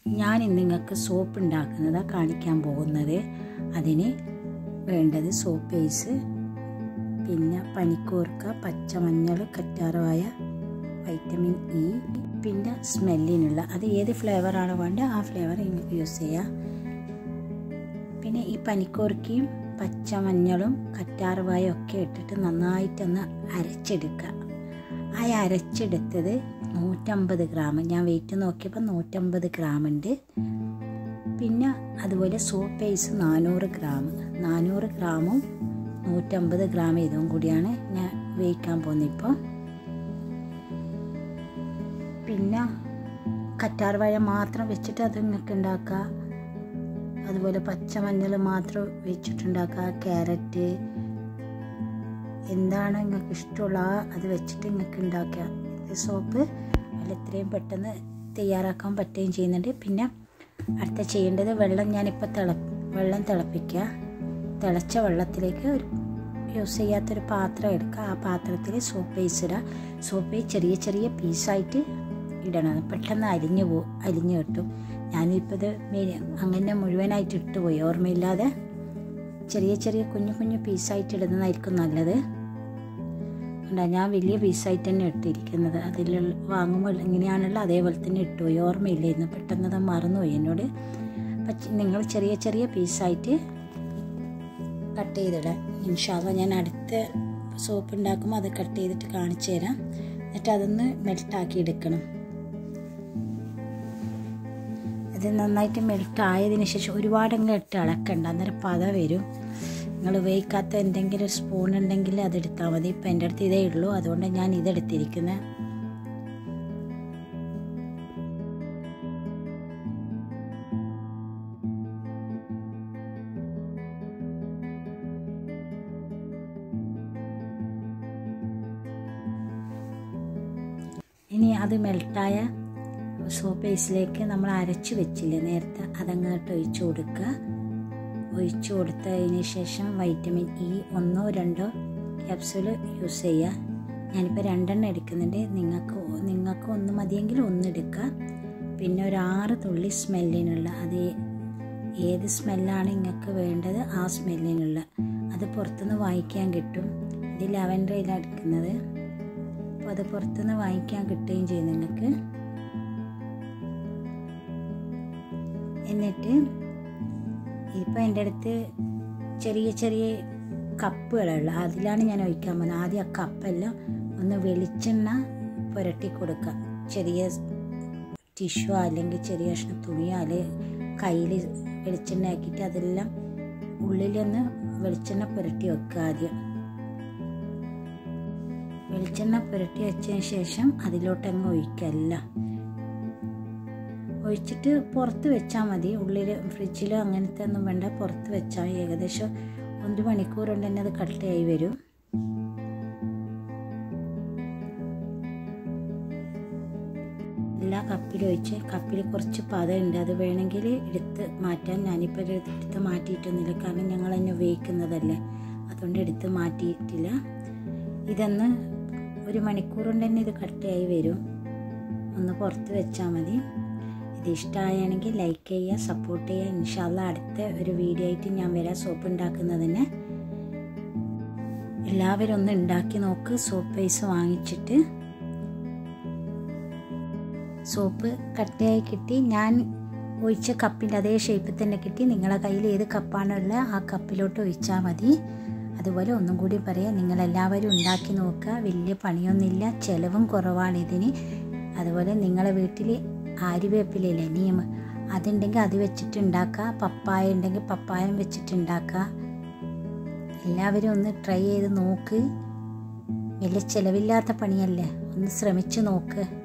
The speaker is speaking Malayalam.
ഞാൻ ഇന്ന് നിങ്ങൾക്ക് സോപ്പ് ഉണ്ടാക്കുന്നതാണ് കാണിക്കാൻ പോകുന്നത് അതിന് വേണ്ടത് സോപ്പ് ബേസ് പിന്നെ പനിക്കൂർക്ക പച്ചമഞ്ഞൾ കറ്റാറവായ വൈറ്റമിൻ ഇ പിന്നെ സ്മെല്ലിനുള്ള അത് ഏത് ഫ്ലേവറാണോ വേണ്ടത് ആ ഫ്ലേവർ നിങ്ങൾക്ക് യൂസ് ചെയ്യാം പിന്നെ ഈ പനിക്കൂർക്കയും പച്ചമഞ്ഞളും കറ്റാർവായും ഒക്കെ ഇട്ടിട്ട് നന്നായിട്ടൊന്ന് അരച്ചെടുക്കുക ആ അരച്ചെടുത്തത് നൂറ്റമ്പത് ഗ്രാം ഞാൻ വെയിറ്റ് നോക്കിയപ്പോൾ നൂറ്റമ്പത് ഗ്രാം ഉണ്ട് പിന്നെ അതുപോലെ സോപ്പ് ബേസ് നാനൂറ് ഗ്രാം നാനൂറ് ഗ്രാമും നൂറ്റമ്പത് ഗ്രാം ഇതും കൂടിയാണ് ഞാൻ വേവിക്കാൻ പോകുന്നത് ഇപ്പോൾ പിന്നെ കറ്റാർവാഴ മാത്രം വെച്ചിട്ട് അത് നിങ്ങൾക്ക് ഉണ്ടാക്കുക അതുപോലെ പച്ചമഞ്ഞൾ മാത്രം വെച്ചിട്ടുണ്ടാക്കുക ക്യാരറ്റ് എന്താണ് നിങ്ങൾക്ക് ഇഷ്ടമുള്ള അത് വെച്ചിട്ട് നിങ്ങൾക്ക് ഉണ്ടാക്കുക ഇത് സോപ്പ് അതിൽ ഇത്രയും പെട്ടെന്ന് തയ്യാറാക്കാൻ പറ്റുകയും ചെയ്യുന്നുണ്ട് പിന്നെ അടുത്ത ചെയ്യേണ്ടത് വെള്ളം ഞാനിപ്പോൾ തിള വെള്ളം തിളപ്പിക്കുക തിളച്ച വെള്ളത്തിലേക്ക് ഒരു യൂസ് ചെയ്യാത്തൊരു പാത്രം എടുക്കുക ആ പാത്രത്തിൽ സോപ്പ് ബേസ് ഇടുക സോപ്പ് ബേസ് ചെറിയ ചെറിയ പീസായിട്ട് ഇടണം പെട്ടെന്ന് അരിഞ്ഞു പോകും അരിഞ്ഞു കിട്ടും ഞാനിപ്പോൾ ഇത് അങ്ങനെ മുഴുവനായിട്ട് ഇട്ടുപോയി ഓർമ്മയില്ലാതെ ചെറിയ ചെറിയ കുഞ്ഞു കുഞ്ഞു പീസായിട്ട് ഇടുന്നതായിരിക്കും നല്ലത് ഉണ്ടാ ഞാൻ വലിയ പീസായിട്ട് തന്നെ ഇട്ടിരിക്കുന്നത് അതിൽ വാങ്ങുമ്പോൾ ഇങ്ങനെയാണല്ലോ അതേപോലെ തന്നെ ഇട്ടുപോയി ഓർമ്മയില്ലായിരുന്നു പെട്ടെന്ന് അത് മറന്നുപോയി എന്നോട് അപ്പം നിങ്ങൾ ചെറിയ ചെറിയ പീസായിട്ട് കട്ട് ചെയ്തിടാം ഇൻഷാല്ല ഞാൻ അടുത്ത സോപ്പ് ഉണ്ടാക്കുമ്പോൾ അത് കട്ട് ചെയ്തിട്ട് കാണിച്ചു തരാം എന്നിട്ട് അതൊന്ന് മെൽട്ടാക്കി എടുക്കണം ഇത് നന്നായിട്ട് മെൽറ്റ് ആയതിനു ശേഷം ഒരുപാടങ്ങ് ഇട്ട് ഇളക്കണ്ട അന്നേരം പത വരും നിങ്ങൾ ഉപയോഗിക്കാത്ത എന്തെങ്കിലും ഒരു സ്പൂൺ ഉണ്ടെങ്കിൽ അതെടുത്താൽ മതി ഇപ്പം എൻ്റെ അടുത്ത് ഇതേ ഉള്ളൂ അതുകൊണ്ട് ഞാൻ ഇതെടുത്തിരിക്കുന്നത് ഇനി അത് മെൽട്ടായ സോപ്പ് ബേസിലേക്ക് നമ്മൾ അരച്ച് വെച്ചില്ലേ നേരത്തെ അതങ്ങോട്ട് ഒഴിച്ചു കൊടുക്കുക ഒഴിച്ചു കൊടുത്തതിന് ശേഷം വൈറ്റമിൻ ഇ ഒന്നോ രണ്ടോ ക്യാപ്സൂൾ യൂസ് ചെയ്യുക ഞാനിപ്പോൾ രണ്ടെണ്ണം എടുക്കുന്നുണ്ട് നിങ്ങൾക്ക് നിങ്ങൾക്ക് ഒന്ന് മതിയെങ്കിൽ ഒന്നെടുക്കുക പിന്നെ ഒരു ആറ് തുള്ളി സ്മെല്ലിനുള്ള അത് ഏത് സ്മെല്ലാണ് നിങ്ങൾക്ക് വേണ്ടത് ആ സ്മെല്ലിനുള്ള അത് പുറത്തുനിന്ന് വാങ്ങിക്കാൻ കിട്ടും ഇത് ലെവൻഡറിലാണ് എടുക്കുന്നത് അപ്പോൾ അത് പുറത്തുനിന്ന് വാങ്ങിക്കാൻ കിട്ടുകയും ചെയ്യും നിങ്ങൾക്ക് എന്നിട്ട് ഇപ്പം എൻ്റെ അടുത്ത് ചെറിയ ചെറിയ കപ്പുകളുള്ള അതിലാണ് ഞാൻ ഒഴിക്കാൻ പോകുന്നത് ആദ്യം ആ കപ്പെല്ലാം ഒന്ന് വെളിച്ചെണ്ണ പുരട്ടി കൊടുക്കുക ചെറിയ ടിഷ്യൂ അല്ലെങ്കിൽ ചെറിയ കഷ്ണം തുണിയോ അല്ലെങ്കിൽ കയ്യിൽ വെളിച്ചെണ്ണ ആക്കിയിട്ട് അതെല്ലാം ഉള്ളിലൊന്ന് വെളിച്ചെണ്ണ പുരട്ടി വെക്കുക ആദ്യം വെളിച്ചെണ്ണ പുരട്ടി വെച്ചതിന് ശേഷം അതിലോട്ടങ്ങ് ഒഴിക്കല്ല ഒഴിച്ചിട്ട് പുറത്ത് വെച്ചാൽ മതി ഉള്ളിൽ ഫ്രിഡ്ജിലോ അങ്ങനത്തെ ഒന്നും വേണ്ട പുറത്ത് വെച്ചാൽ ഏകദേശം ഒരു മണിക്കൂർ കൊണ്ട് തന്നെ അത് കട്ടയായി വരും എല്ലാ കപ്പിലും ഒഴിച്ച് കപ്പിൽ കുറച്ച് പതമുണ്ട് അത് വേണമെങ്കിൽ എടുത്ത് മാറ്റാൻ ഞാനിപ്പോൾ എടുത്ത് മാറ്റിയിട്ടൊന്നുമില്ല കാരണം ഞങ്ങൾ തന്നെ ഉപയോഗിക്കുന്നതല്ലേ അതുകൊണ്ട് എടുത്ത് മാറ്റിയിട്ടില്ല ഇതൊന്ന് ഒരു മണിക്കൂർ കൊണ്ട് തന്നെ ഇത് കട്ടയായി വരും ഒന്ന് പുറത്ത് വെച്ചാൽ മതി ഇത് ഇഷ്ടമായാണെങ്കിൽ ലൈക്ക് ചെയ്യുക സപ്പോർട്ട് ചെയ്യുക ഇൻഷാല്ല അടുത്ത ഒരു വീഡിയോ ആയിട്ട് ഞാൻ വരാം സോപ്പ് ഉണ്ടാക്കുന്നതിന് എല്ലാവരും ഒന്ന് ഉണ്ടാക്കി നോക്ക് സോപ്പ് ബേസ് വാങ്ങിച്ചിട്ട് സോപ്പ് കട്ടയായി കിട്ടി ഞാൻ ഒഴിച്ച കപ്പിൻ്റെ അതേ ഷേപ്പിൽ തന്നെ കിട്ടി നിങ്ങളെ കയ്യിൽ ഏത് കപ്പാണുള്ളത് ആ കപ്പിലോട്ട് ഒഴിച്ചാൽ മതി അതുപോലെ ഒന്നും കൂടി പറയാം നിങ്ങളെല്ലാവരും ഉണ്ടാക്കി നോക്കുക വലിയ പണിയൊന്നുമില്ല ചിലവും കുറവാണ് ഇതിന് അതുപോലെ നിങ്ങളെ വീട്ടിൽ ആര്യവേപ്പിലയില്ലേ നീം അതുണ്ടെങ്കിൽ അത് വെച്ചിട്ട് ഉണ്ടാക്കുക പപ്പായ ഉണ്ടെങ്കിൽ പപ്പായം വെച്ചിട്ട് ഉണ്ടാക്കുക എല്ലാവരും ഒന്ന് ട്രൈ ചെയ്ത് നോക്ക് വലിയ ചിലവില്ലാത്ത പണിയല്ലേ ഒന്ന് ശ്രമിച്ചു നോക്ക്